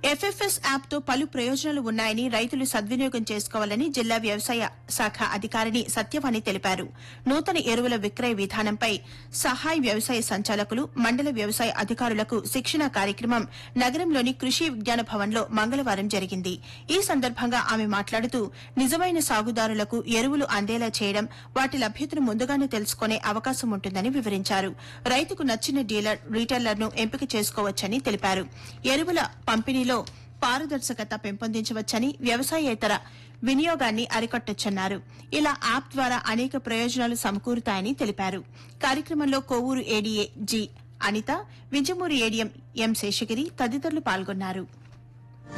FFS app తో పలు ప్రయోజనాలు ఉన్నాయని రైతులు సద్వినియోగం చేసుకోవాలని జిల్లా వ్యవసాయ శాఖ అధికారిని సత్యవాణి తెలిపారు నూతన ఎరువుల విక్రయ విధానంపై సహాయ వ్యవసాయ సంచాలకులు మండల వ్యవసాయ అధికారులకు శిక్షణ కార్యక్రమం నగరంలోని కృషి విజ్ఞాన భవన్లో మంగళవారం జరిగింది ఈ సందర్భంగా ఆమె మాట్లాడుతూ నిజమైన సాగుదారులకు ఎరువులు అందేలా చేయడం వాటి లభ్యతను ముందుగానే తెలుసుకునే అవకాశం ఉంటుందని వివరించారు రైతుకు నచ్చిన డీలర్ రీటైలర్ను ఎంపిక చేసుకోవచ్చని తెలిపారు ఎరువుల పంపిణీలో పారదర్శకత పెంపొందించవచ్చని వ్యవసాయేతర వినియోగాన్ని అరికట్టొచ్చన్నారు ఇలా యాప్ ద్వారా అనేక ప్రయోజనాలు సమకూరుతాయని తెలిపారు కార్యక్రమంలో Kovur ADA G Anitha Vinjamur ADM M Seshagiri తదితరులు పాల్గొన్నారు